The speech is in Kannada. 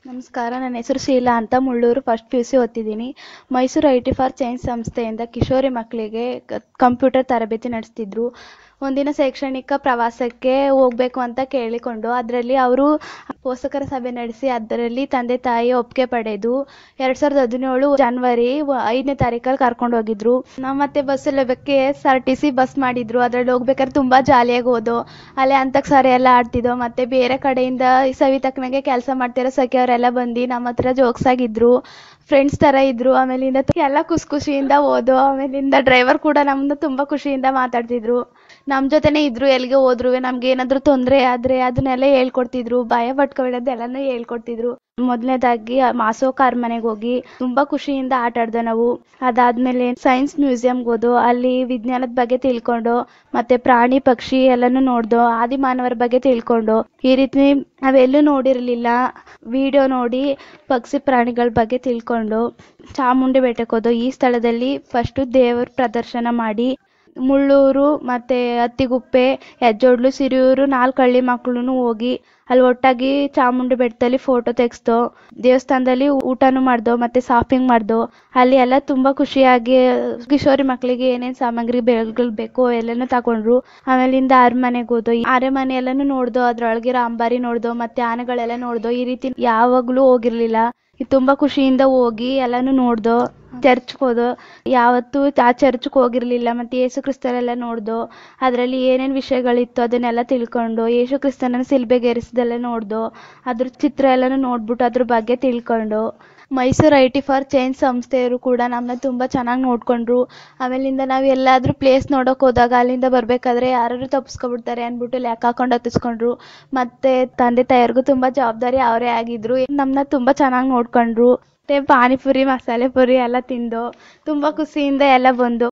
ನಮಸ್ಕಾರ ನನ್ನ ಹೆಸರು ಶೀಲಾ ಅಂತ Mullur first P U C ಓದ್ತಿದ್ದೀನಿ Mysuru I T for change ಸಂಸ್ಥೆಯಿಂದ ಕಿಶೋರಿ ಮಕ್ಕಳಿಗೆ ಕಂಪ್ಯೂಟರ್ ತರಬೇತಿ ನಡೆಸ್ತಿದ್ರು ಒಂದಿನ ಶೈಕ್ಷಣಿಕ ಪ್ರವಾಸಕ್ಕೆ ಹೋಗಬೇಕು ಅಂತ ಕೇಳಿಕೊಂಡು ಅದರಲ್ಲಿ ಅವರು ಪೋಷಕರ ಸಭೆ ನಡೆಸಿ ಅದರಲ್ಲಿ ತಂದೆ ತಾಯಿ ಒಪ್ಪಿಗೆ ಪಡೆದು ಎರಡು ಸಾವಿರದ ಹದಿನೇಳು ಜನವರಿ ಐದನೇ ತಾರೀಕಲ್ಲಿ ಕರ್ಕೊಂಡು ಹೋಗಿದ್ರು ನಾವು ಮತ್ತೆ ಬಸ್ಸಲ್ಲಿ ಹೋಗ್ಬೇಕು K S R T C bus ಮಾಡಿದ್ರು ಅದರಲ್ಲಿ ಹೋಗ್ಬೇಕಾದ್ರೆ ತುಂಬ ಜಾಲಿಯಾಗಿ ಹೋದೋ ಅಲ್ಲೇ ಅಂತಾಕ್ಷರಿ ಎಲ್ಲ ಆಡ್ತಿದ್ದೋ ಮತ್ತೆ ಬೇರೆ ಕಡೆಯಿಂದ ಸವಿತಕ್ಕನಾಗೆ ಕೆಲಸ ಮಾಡ್ತಿರೋ ಸಖಿಯವರೆಲ್ಲ ಬಂದು ನಮ್ಮ ಹತ್ರ ಜೋಕ್ಸ್ ಆಗಿದ್ರು ಫ್ರೆಂಡ್ಸ್ ಥರ ಇದ್ರು ಆಮೇಲಿಂದ ಎಲ್ಲ ಖುಷಿ ಖುಷಿಯಿಂದ ಹೋದೋ ಆಮೇಲಿಂದ ಡ್ರೈವರ್ ಕೂಡ ನಮ್ಮನ್ನ ತುಂಬ ಖುಷಿಯಿಂದ ಮಾತಾಡ್ತಿದ್ರು ನಮ್ಮ ಜೊತೆನೇ ಇದ್ರು ಎಲ್ಲಿಗೆ ಹೋದ್ರು ನಮ್ಗೆ ಏನಾದರೂ ತೊಂದರೆ ಆದರೆ ಅದನ್ನೆಲ್ಲ ಹೇಳ್ಕೊಡ್ತಿದ್ರು ಭಯ ಪಟ್ಕೊಬಿಡೋದು ಎಲ್ಲನೂ ಹೇಳ್ಕೊಡ್ತಿದ್ರು ಮೊದಲನೇದಾಗಿ ಮಾಸೋಕ ಅರಮನೆಗೆ ಹೋಗಿ ತುಂಬ ಖುಷಿಯಿಂದ ಆಟ ಆಡ್ದೋ ನಾವು ಅದಾದ್ಮೇಲೆ ಸೈನ್ಸ್ ಮ್ಯೂಸಿಯಂಗೆ ಹೋದೋ ಅಲ್ಲಿ ವಿಜ್ಞಾನದ ಬಗ್ಗೆ ತಿಳ್ಕೊಂಡು ಮತ್ತೆ ಪ್ರಾಣಿ ಪಕ್ಷಿ ಎಲ್ಲನೂ ನೋಡ್ದೋ ಆದಿಮಾನವರ ಬಗ್ಗೆ ತಿಳ್ಕೊಂಡು ಈ ರೀತಿ ನಾವೆಲ್ಲೂ ನೋಡಿರಲಿಲ್ಲ ವಿಡಿಯೋ ನೋಡಿ ಪಕ್ಷಿ ಪ್ರಾಣಿಗಳ ಬಗ್ಗೆ ತಿಳ್ಕೊಂಡು ಚಾಮುಂಡಿ ಬೆಟ್ಟಕ್ಕೆ ಹೋದೋ ಈ ಸ್ಥಳದಲ್ಲಿ ಫಸ್ಟು ದೇವ್ರ ಪ್ರದರ್ಶನ ಮಾಡಿ ಮುಳ್ಳೂರು ಮತ್ತು ಅತ್ತಿಗುಪ್ಪೆ ಹೆಜ್ಜೋಡ್ಲು ಸಿರಿಯೂರು ನಾಲ್ಕು ಹಳ್ಳಿ ಮಕ್ಳು ಹೋಗಿ ಅಲ್ಲಿ ಒಟ್ಟಾಗಿ ಚಾಮುಂಡಿ ಬೆಟ್ಟದಲ್ಲಿ ಫೋಟೋ ತೆಗೆಸ್ದೋ ದೇವಸ್ಥಾನದಲ್ಲಿ ಊಟನೂ ಮಾಡ್ದೋ ಮತ್ತು ಶಾಪಿಂಗ್ ಮಾಡ್ದೋ ಅಲ್ಲಿ ಎಲ್ಲ ತುಂಬ ಖುಷಿಯಾಗಿ ಕಿಶೋರಿ ಮಕ್ಕಳಿಗೆ ಏನೇನು ಸಾಮಗ್ರಿ ಬೆಳೆಗಳು ಬೇಕೋ ಎಲ್ಲನೂ ತಗೊಂಡ್ರು ಆಮೇಲಿಂದ ಅರಮನೆಗೆ ಹೋದೋ ಅರಮನೆ ಎಲ್ಲನೂ ನೋಡ್ದೋ ಅದ್ರೊಳಗಿರೋ ಅಂಬಾರಿ ನೋಡ್ದೋ ಮತ್ತು ಆನೆಗಳೆಲ್ಲ ನೋಡ್ದೋ ಈ ರೀತಿ ಯಾವಾಗಲೂ ಹೋಗಿರ್ಲಿಲ್ಲ ತುಂಬ ಖುಷಿಯಿಂದ ಹೋಗಿ ಎಲ್ಲನೂ ನೋಡ್ದೋ ಚರ್ಚ್ಗೆ ಹೋದೋ ಯಾವತ್ತೂ ಆ ಚರ್ಚ್ಗೆ ಹೋಗಿರಲಿಲ್ಲ ಮತ್ತು ಯೇಸು ಕ್ರಿಸ್ತರೆಲ್ಲ ನೋಡ್ದೋ ಅದರಲ್ಲಿ ಏನೇನು ವಿಷಯಗಳಿತ್ತು ಅದನ್ನೆಲ್ಲ ತಿಳ್ಕೊಂಡು ಯೇಸು ಕ್ರಿಸ್ತನನ್ನು ಸಿಲ್ಬೆಗೇರಿಸಿದೆಲ್ಲ ನೋಡ್ದೋ ಅದ್ರ ಚಿತ್ರ ಎಲ್ಲನೂ ನೋಡ್ಬಿಟ್ಟು ಅದ್ರ ಬಗ್ಗೆ ತಿಳ್ಕೊಂಡು Mysuru I T for change ಸಂಸ್ಥೆಯವರು ಕೂಡ ನಮ್ಮನ್ನ ತುಂಬ ಚೆನ್ನಾಗಿ ನೋಡಿಕೊಂಡ್ರು ಆಮೇಲಿಂದ ನಾವು ಎಲ್ಲಾದರೂ ಪ್ಲೇಸ್ ನೋಡೋಕೆ ಹೋದಾಗ ಅಲ್ಲಿಂದ ಬರಬೇಕಾದ್ರೆ ಯಾರಾದ್ರು ತಪ್ಪಿಸ್ಕೊಬಿಡ್ತಾರೆ ಅಂದ್ಬಿಟ್ಟು ಲೆಕ್ಕ ಹಾಕೊಂಡು ಹತ್ತಿಸ್ಕೊಂಡ್ರು ಮತ್ತು ತಂದೆ ತಾಯಿಯವ್ರಿಗೂ ತುಂಬ ಜವಾಬ್ದಾರಿ ಅವರೇ ಆಗಿದ್ರು ನಮ್ಮನ್ನ ತುಂಬ ಚೆನ್ನಾಗಿ ನೋಡಿಕೊಂಡ್ರು ಮತ್ತು ಪಾನಿಪುರಿ ಮಸಾಲೆ ಪುರಿ ಎಲ್ಲ ತಿಂದು ತುಂಬ ಖುಷಿಯಿಂದ ಎಲ್ಲ ಬಂದು